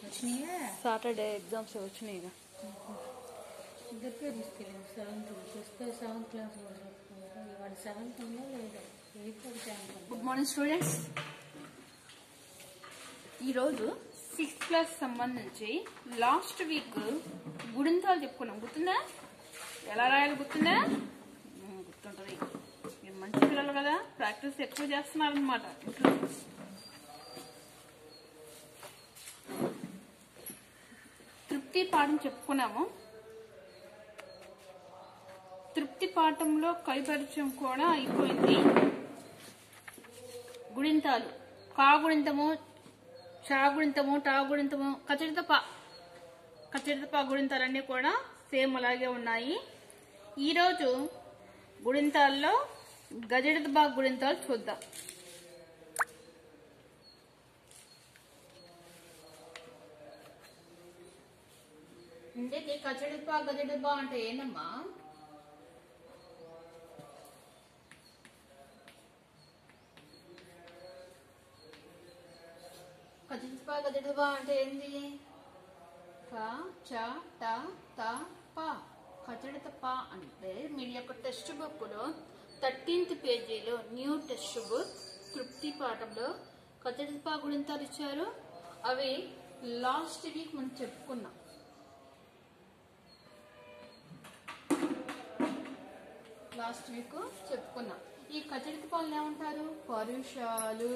వచ్చినాయా Saturday exams వచ్చినాయి ఇక ఇద్దరికే తీసుకెళ్ళాం సెవెంత్ ఫిఫ్త్ సెవెంత్ క్లాస్ వాడు సెవెంత్ ఉందో లేదో eighth seventh good morning students ఈరోజు సిక్స్త్ క్లాస్ సంబంధించి లాస్ట్ వీక్ గుడింతాలు చెప్పుకున్నాం గుర్తుందా ఎలా రాయాలి గుర్తుందా మ్మ్, గుర్తుంటది మీరు మంచి పిల్లలు కదా ప్రాక్టీస్ ఎక్కువ చేస్తున్నారు అనమాట ఇంట్లో తృప్తి పాఠం చెప్పుకున్నాము తృప్తి పాఠంలో కైపరిచయం కూడా అయిపోయింది గుణింతాలు కా గుణింతము చా గుణింతము టా గుణింతము కచడిత పా కచడిత పా గుణింతాలన్నీ కూడా సేమ్ అలాగే ఉన్నాయి ఈరోజు గుణింతాల్లో గజడిత బా గుణింతాలు చూద్దాం ఇంటికి కచడిపా గజడిపా అంటే ఏందమ్మా కజిన్స్పా గజడబా అంటే ఏంది క చ ట త ప కచడిత ప అంటే మీ యొక్క టెక్స్ట్ బుక్ లో థర్టీన్త్ పేజీలో న్యూ టెక్స్ట్ బుక్ తృప్తి పాఠంలో కచడిత పా గుణింతాలు ఇచ్చారు అవి లాస్ట్ వీక్ మనం చెప్పుకున్నాం లాస్ట్ వీక్ చెప్పుకున్నాం ఈ కచడిత పాలు ఏమంటారు పరుషాలు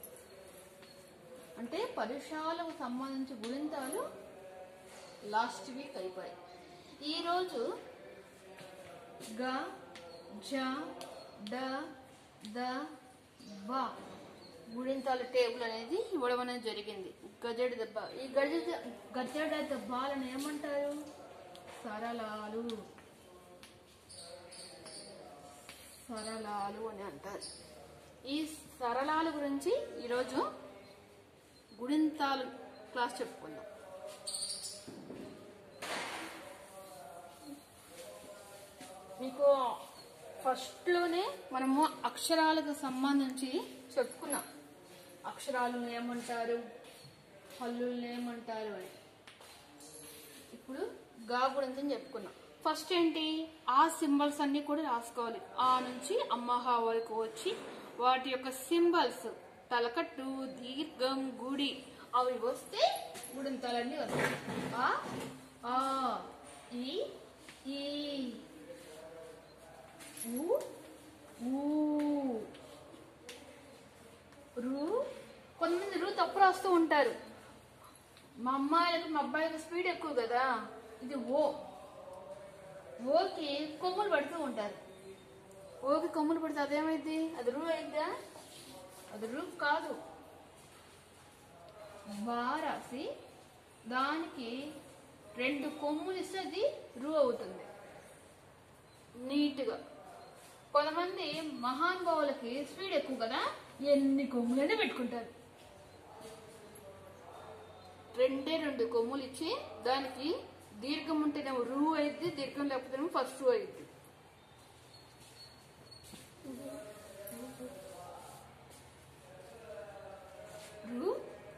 అంటే పరుషాలకు సంబంధించి గుణింతాలు లాస్ట్ వీక్ అయిపోయాయి ఈరోజు గ జ డ ద బ గుణింతాల టేబుల్ అనేది ఇవ్వడం అనేది జరిగింది గజడ దెబ్బ ఈ గజ గజడ దెబ్బలను ఏమంటారు సరళాలు సరళాలు అని అంటారు ఈ సరళాల గురించి ఈరోజు గుణింతాలు క్లాస్ చెప్పుకుందాం మీకు ఫస్ట్లోనే మనము అక్షరాలకు సంబంధించి చెప్పుకున్నాం అక్షరాలను ఏమంటారు హల్లుల్ని ఏమంటారు అని ఇప్పుడు గా గుణింతం చెప్పుకున్నాం ఫస్ట్ ఏంటి ఆ సింబల్స్ అన్ని కూడా రాసుకోవాలి ఆ నుంచి అమ్మహా వరకు వచ్చి వాటి యొక్క సింబల్స్ తలకట్టు దీర్ఘం గుడి అవి వస్తే గుడింతాలన్నీ వస్తాయి ఆ ఆ ఈ ఈ ఊ ఊ రు కొంతమంది రు తప్పు రాస్తూ ఉంటారు మా అమ్మాయిలకు మా అబ్బాయిలకు స్పీడ్ ఎక్కువ కదా ఇది ఓ ఓకి కొమ్ములు పడుతూ ఉంటారు ఓకి కొమ్ములు పడితే అదేమైంది అది రూ అయిద్దా అది రూ కాదు బా రాసి దానికి రెండు కొమ్ములు ఇస్తే అది రూ అవుతుంది నీట్గా కొంతమంది మహానుభావులకి స్పీడ్ ఎక్కువ కదా ఎన్ని కొమ్ములైనా పెట్టుకుంటారు రెండే రెండు కొమ్ములు ఇచ్చి దానికి దీర్ఘం ఉంటేనేమో రూ అయింది దీర్ఘం లేకపోతేనేమో ఫస్ట్ రూ అయింది రు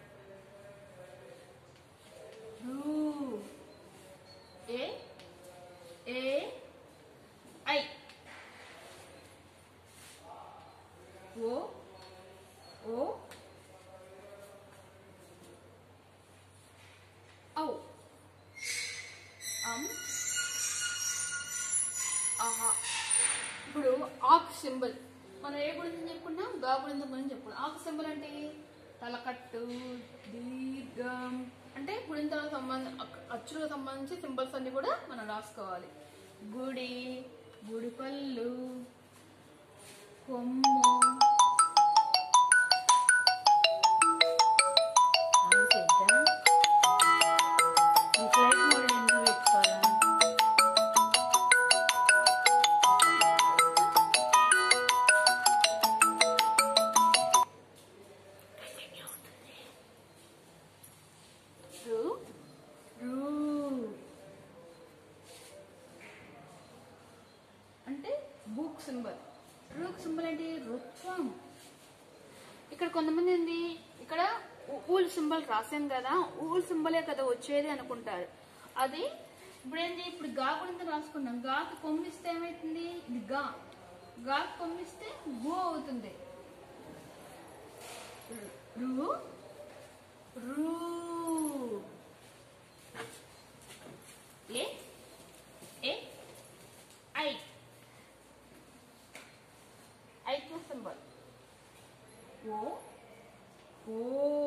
రు ఏ ఏ ఐ ఓ ఓ ఔ అమ్ ఆహా ఇప్పుడు ఆకు సింబల్ మనం ఏ గురించి చెప్పుకున్నాం గా గురించి గురించి చెప్పుకున్నాం ఆకు సింబల్ అంటే తలకట్టు దీర్ఘం అంటే గుణింతాలకు సంబంధం అచ్చులకు సంబంధించి సింబల్స్ అన్ని కూడా మనం రాసుకోవాలి గుడి గుడిపల్లు కొమ్ము అంతేదా ఈ ఫ్లైట్ మోడ్ ఎందుకు పెట్టుకోవాలా రు రు అంటే బుక్ సింబల్ రూక్ సింబల్ అంటే రుత్వం ఇక్కడ కొంతమంది ఏంది ఇక్కడ ఊల్ సింబల్ రాసాం కదా ఊల్ సింబలే కదా వచ్చేది అనుకుంటారు అది ఇప్పుడు ఏంటి ఇప్పుడు గా గురించి రాసుకున్నాం గాకి కొమ్మిస్తే ఏమవుతుంది ఇది గా గాకి కొమ్మిస్తే గు అవుతుంది రు రు ఏ ఏ ఐ ఐక్య సింబల్ ఓ ఓ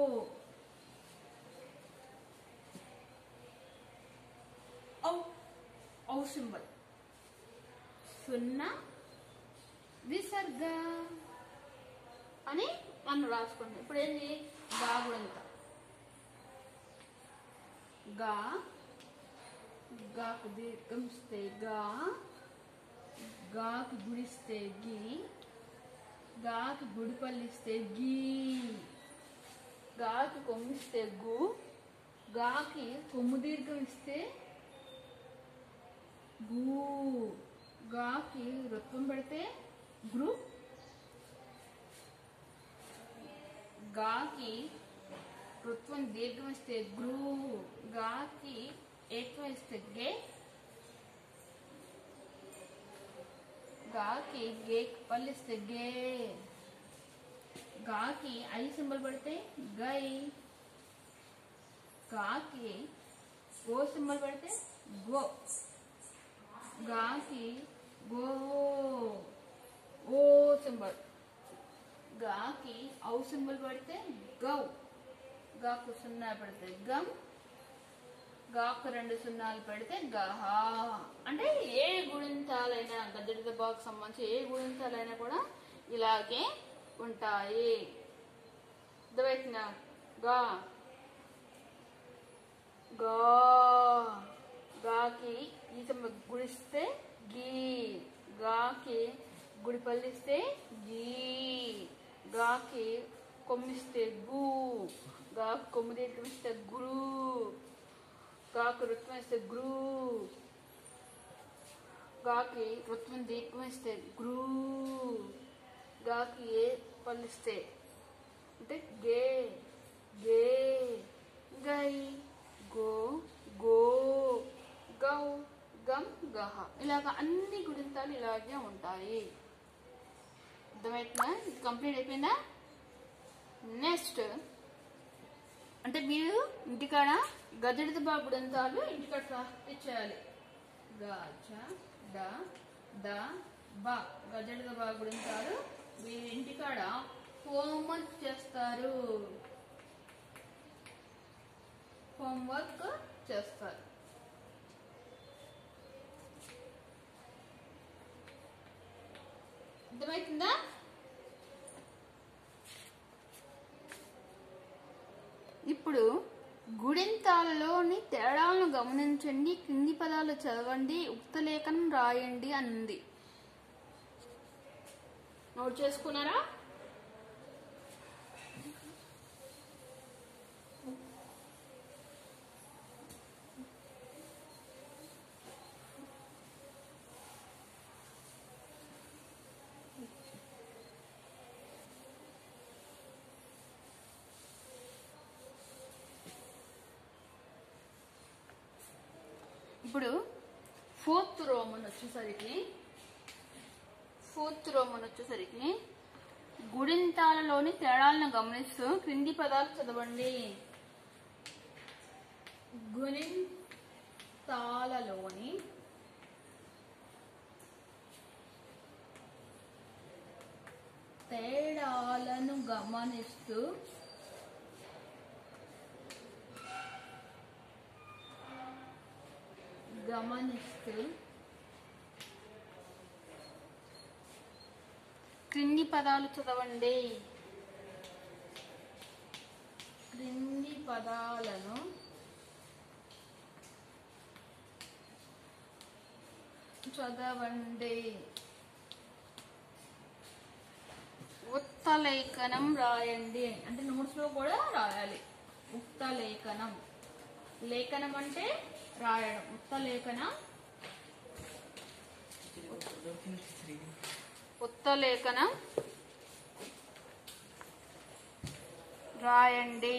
ఔ ఔ సింబల్ సున్నా విసర్గ అని మనం రాసుకుంటాం ఇప్పుడు ఏంటి గా గుణంత గా గాకు దీర్ఘమిస్తే గా గాకు గుడిస్తే గి గాకి గుడిపల్లిస్తే గీ గాకి కొమ్మిస్తే గు గాకి కొమ్ము దీర్ఘం ఇస్తే గు గాకి వృత్వం పెడితే గృ గాకి వృత్వం దీర్ఘం ఇస్తే గృ గాకి ఏత్వం ఇస్తే గే గాకి గే పల్లిస్తే గే గాకి ఐ సింబల్ పడితే గై గాకి గో సింబల్ పడితే గో గాకి గో ఓ సింబల్ గాకి ఔ సింబల్ పడితే గౌ గాకు సున్నా పడితే గమ్ గాకు రెండు సున్నాలు పెడితే గహ అంటే ఏ గుణింతాలైనా గద్దెడి దెబ్బకు సంబంధించి ఏ గుణింతాలైనా కూడా ఇలాగే ఉంటాయి అర్థమవుతుందా గా గా గాకి ఈ సమ గుడిస్తే గీ గాకి గుడి పల్లిస్తే గీ గాకి కొమ్మిస్తే గు గాకి కొమ్మి దీర్ఘమిస్తే గురు గాకి రుత్వం ఇస్తే గురు గాకి రుత్వం దీర్ఘం ఇస్తే గురు గాకి ఏ పల్లిస్తే అంటే గే గే గై గో గో గౌ గమ్ గహ ఇలాగ అన్ని గుడింతాలు ఇలాగే ఉంటాయి అర్థమవుతుందా ఇది కంప్లీట్ అయిపోయిందా నెక్స్ట్ అంటే మీరు ఇంటికాడ గజడిత బా గుడంతాలు ఇంటికాడ రాయించాలి గజ డ ద బ గజడిత బా గుడంతాలు మీరు ఇంటికాడ హోంవర్క్ చేస్తారు హోంవర్క్ చేస్తారు అర్థమవుతుందా ఇప్పుడు గుడింతాలలోని తేడాలను గమనించండి కింది పదాలు చదవండి ఉక్త లేఖనం రాయండి అని ఉంది నోట్ చేసుకున్నారా ఇప్పుడు ఫోర్త్ రోమన్ వచ్చేసరికి ఫోర్త్ రోమన్ వచ్చేసరికి గుడింతాలలోని తేడాలను గమనిస్తూ క్రింది పదాలు చదవండి గుణింతాలలోని తేడాలను గమనిస్తూ గమనిస్తూ క్రింది పదాలు చదవండి క్రింది పదాలను చదవండి ఉత్త లేఖనం రాయండి అంటే నోట్స్ లో కూడా రాయాలి ఉక్త లేఖనం లేఖనం అంటే రాయడం ఉత్త లేఖనం ఉత్త లేఖనం రాయండి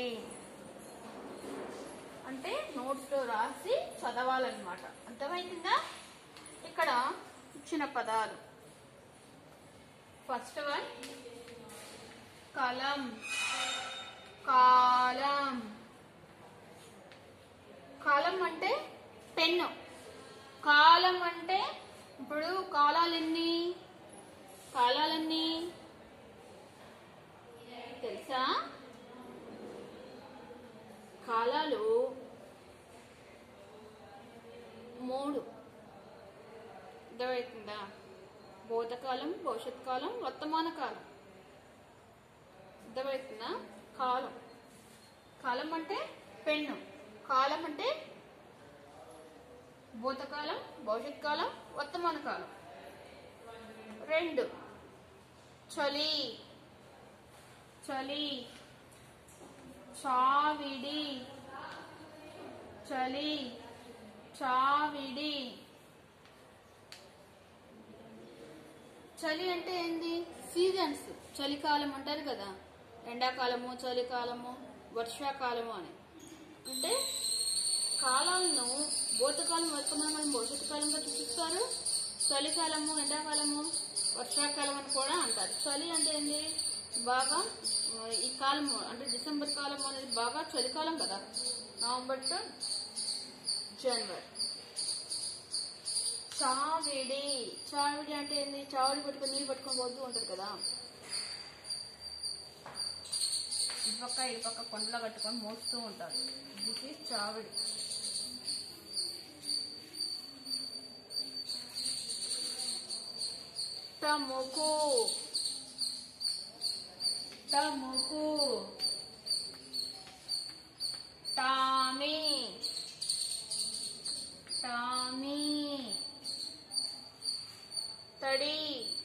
అంటే నోట్స్లో రాసి చదవాలన్నమాట అర్థమైందా ఇక్కడ ఇచ్చిన పదాలు ఫస్ట్ వన్ కలం కాలం కాలం అంటే పెన్ను కాలం అంటే ఇప్పుడు కాలాలు ఎన్ని కాలాలన్నీ తెలుసా కాలాలు మూడు అర్థమవుతుందా భూతకాలం భవిష్యత్ కాలం వర్తమాన కాలం అర్థమవుతుందా కాలం కాలం అంటే పెన్ను కాలం అంటే భూతకాలం భవిష్యత్ కాలం వర్తమాన కాలం రెండు చలి చలి చావిడి చలి చావిడి చలి అంటే ఏంది సీజన్స్ చలికాలం అంటారు కదా ఎండాకాలము చలికాలము వర్షాకాలము అని అంటే కాలాలను భూతకాలం వర్తమానం భవిష్యత్తు కాలంగా చూపిస్తారు చలికాలము ఎండాకాలము వర్షాకాలం అని కూడా అంటారు చలి అంటే ఏంది బాగా ఆ, ఈ కాలము అంటే డిసెంబర్ కాలం అనేది బాగా చలికాలం కదా నవంబర్ టు జనవరి చావిడి చావిడి అంటే ఏంది చావిడి పట్టుకొని నీళ్ళు పట్టుకొని పోతూ ఉంటారు కదా ఈ పక్క ఈ పక్క కొండలో కట్టుకొని మోస్తూ ఉంటారు దిస్ ఈజ్ చావిడి తముకు తముకు టామీ టామీ తడి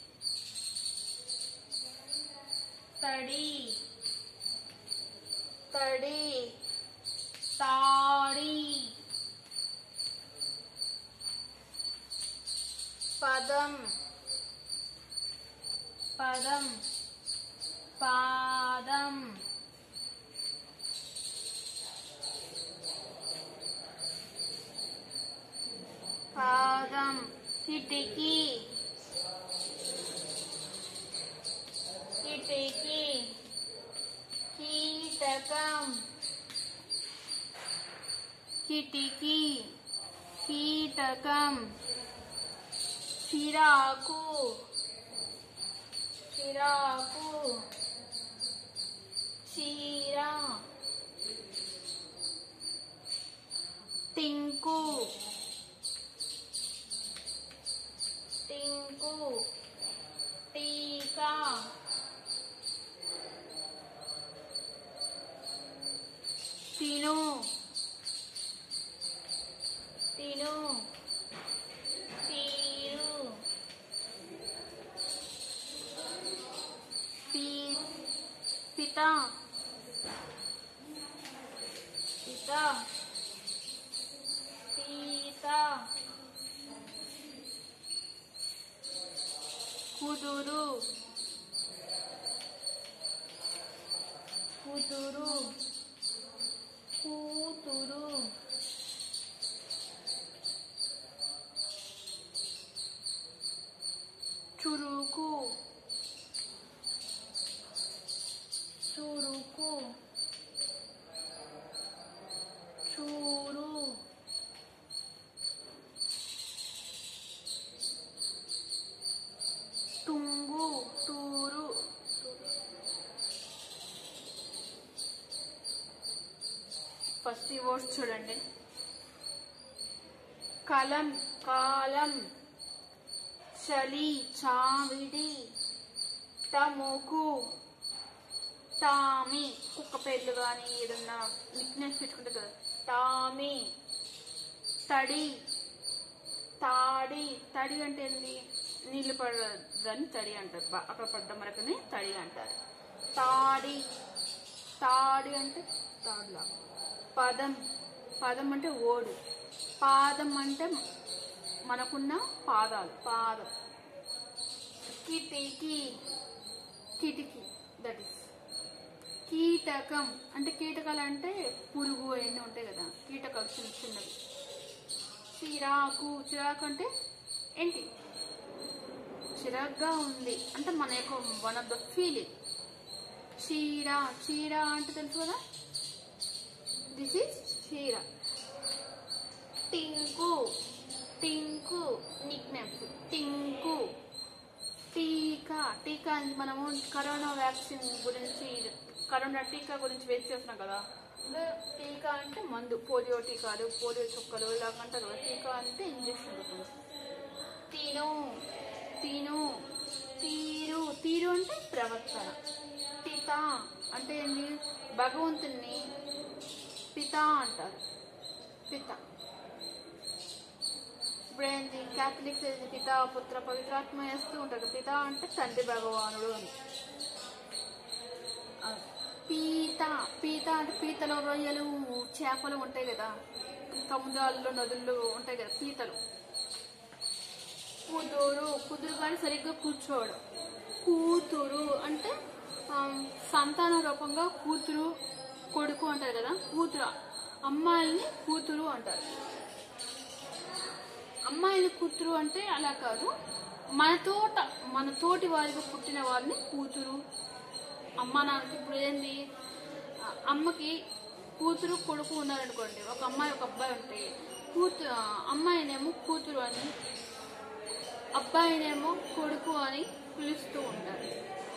తడి తడి తాడి పదం పదం పాదం పాదం కిటికీ కిటికీ కీటకం కిటికీ కీటకం చిరాకు చిరాకు చీర టింకు టింకు టీకా తిను తిను తీరు పీ పిత పిత పీత కుదురు కుదురు కూతురు చురుకు చురుకు చూరు తుంగు తూరు ఫస్ట్ ఈ వర్డ్స్ చూడండి కలం కాలం చలి చావిడి తముకు టామీ కుక్క పేర్లు కానీ ఏదన్నా నిక్నెస్ పెట్టుకుంటే కదా టామీ తడి తాడి తడి అంటే ఏంది నీళ్లు పడదని తడి అంటారు బా- అక్కడ పడ్డ మరకని తడి అంటారు తాడి తాడి అంటే తాడులా పదం పదం అంటే ఓడు పాదం అంటే మనకున్న పాదాలు పాదం కిటికీ కిటికీ దట్ ఇస్ కీటకం అంటే కీటకాలు అంటే పురుగు అవన్నీ ఉంటాయి కదా కీటకాలు చిన్న చిన్నవి చిరాకు చిరాకు అంటే ఏంటి చిరాగ్గా ఉంది అంటే మన యొక్క వన్ ఆఫ్ ద ఫీలింగ్ చీర చీర అంటే తెలుసు కదా దిస్ ఈజ్ చీర టింకు టింకు నిక్ నేమ్స్ టింకు టీకా టీకా అని మనము కరోనా వ్యాక్సిన్ గురించి కరోనా టీకా గురించి వెయిట్ చేస్తున్నాం కదా అంటే టీకా అంటే మందు పోలియో టీకాలు పోలియో చుక్కలు ఇలా అంటారు కదా టీకా అంటే ఇంజక్షన్ రూపంలో తీను తీను తీరు తీరు అంటే ప్రవర్తన పిత అంటే ఏంటి భగవంతుని పిత అంటారు పిత ఇప్పుడు ఏంటి క్యాథలిక్స్ ఏంటి పిత పుత్ర పవిత్రాత్మ వేస్తూ ఉంటారు పిత అంటే తండ్రి భగవానుడు అని ఆ, పీత పీత అంటే పీతలు రొయ్యలు చేపలు ఉంటాయి కదా సముద్రాల్లో నదుల్లో ఉంటాయి కదా పీతలు కూతురు కూతురు కానీ సరిగ్గా కూర్చోవడం కూతురు అంటే ఆ, సంతాన రూపంగా కూతురు కొడుకు అంటారు కదా కూతురు అమ్మాయిల్ని కూతురు అంటారు అమ్మాయిని కూతురు అంటే అలా కాదు మన తోట మన తోటి వారికి పుట్టిన వారిని కూతురు అమ్మ నాన్నకి ఇప్పుడు ఏంది ఆ, అమ్మకి కూతురు కొడుకు ఉన్నారనుకోండి ఒక అమ్మాయి ఒక అబ్బాయి ఉంటే కూతురు అమ్మాయినేమో కూతురు అని అబ్బాయినేమో కొడుకు అని పిలుస్తూ ఉంటారు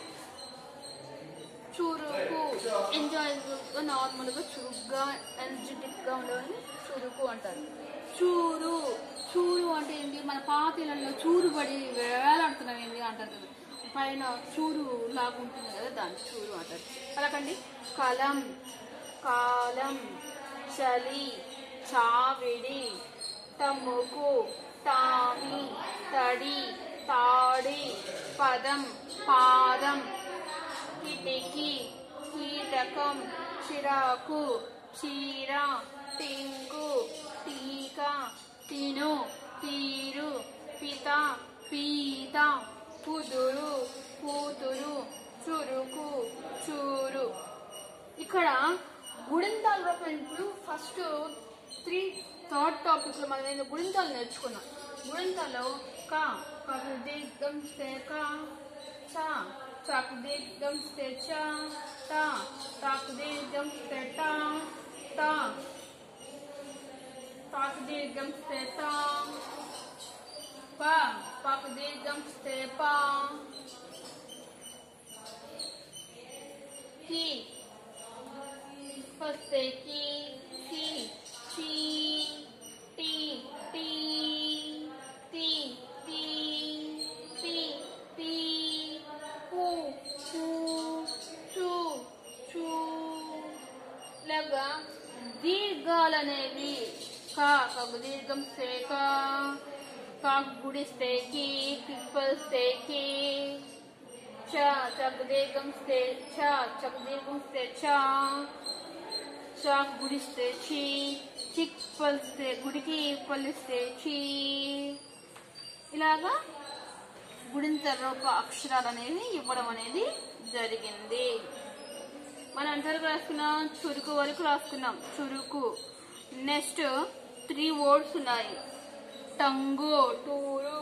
చురుకు ఎంజాయబుల్గా నార్మల్గా చురుగ్గా ఎనర్జెటిక్గా ఉండేవాడిని చురుకు అంటారు చూరు చూరు అంటే ఏంటి మన పాతిలలో చూరు పడి వేలాడుతున్నాం ఏంటి అంటారు కదా పైన చూరు లాగా ఉంటుంది కదా దాన్ని చూరు అంటారు అలాగండి కలం కాలం చలి చావిడి తమ్ముకు తామి తడి తాడి పదం పాదం కిటికీ కీటకం చిరాకు చీర టింకు టీక తిను తీరు పిత పీత కుదురు కూతురు చురుకు చూరు ఇక్కడ గుడింతాల రూపం ఇప్పుడు ఫస్ట్ త్రీ థర్డ్ టాపిక్ లో మనం ఏంటో గుడింతాలు నేర్చుకున్నాం గుడింతాలో కా కకు దిగ్గం స్తే కా చా చాకు దిగ్గం స్తే చా టా టాకు దిగ్గం స్తే టా టా టాకు దిగ్గం స్తే టా పా పాకు దిగ్గం స్తే పా కి ఫస్తే కి కి చి టి టి తి తి తి తి కు కు చు చు లాగా దీర్ఘాలనేవి కా కగు దీర్ఘం సేక కాకు గుడిస్తే కి పిప్పల్స్తే కి చ చకు దీర్ఘం స్తే చ చకు దీర్ఘం స్తే చ చాక్ గుడిస్తే చీ చిక్ పలిస్తే గుడికి పలిస్తే చీ ఇలాగా గుడింత రూప అక్షరాలు అనేవి ఇవ్వడం అనేది జరిగింది మనం ఎంతవరకు రాసుకున్నాం చురుకు వరకు రాసుకున్నాం చురుకు నెక్స్ట్ త్రీ వర్డ్స్ ఉన్నాయి టంగు టూరు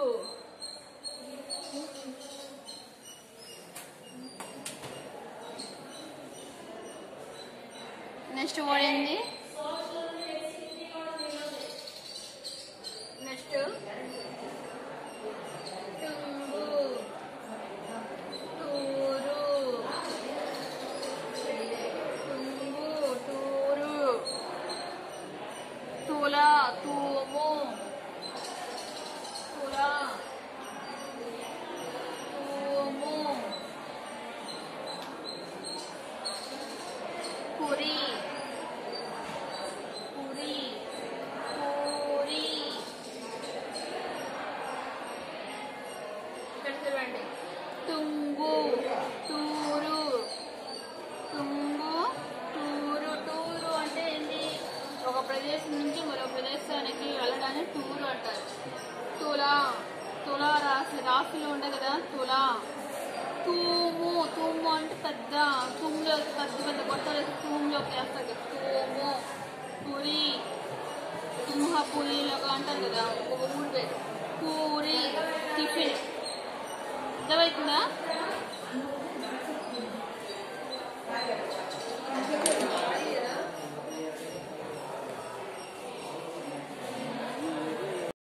నెక్స్ట్ వర్డ్ ఏంది నెక్స్ట్ టుంగు టూరు టుంగు టూరు తుల తూము తుల తూము పురి పురి పూరి ఇక్కడ చూడండి తుంగు టూరు తుంగు టూరు టూరు అంటే ఏంటి ఒక ప్రదేశం నుంచి మరో ప్రదేశానికి వెళ్ళడాన్ని టూరు అంటారు తుల తుల రాశి రాశిలో ఉండే కదా తుల తూము తూము అంటే పెద్ద తూములో పెద్ద పెద్ద గొట్టలు తూములోకి వేస్తారు కదా తూము పూరి తుమ్హ పూరి లాగా అంటారు కదా ఒక ఊరు పేరు పూరి టిఫిన్ అర్థమవుతుందా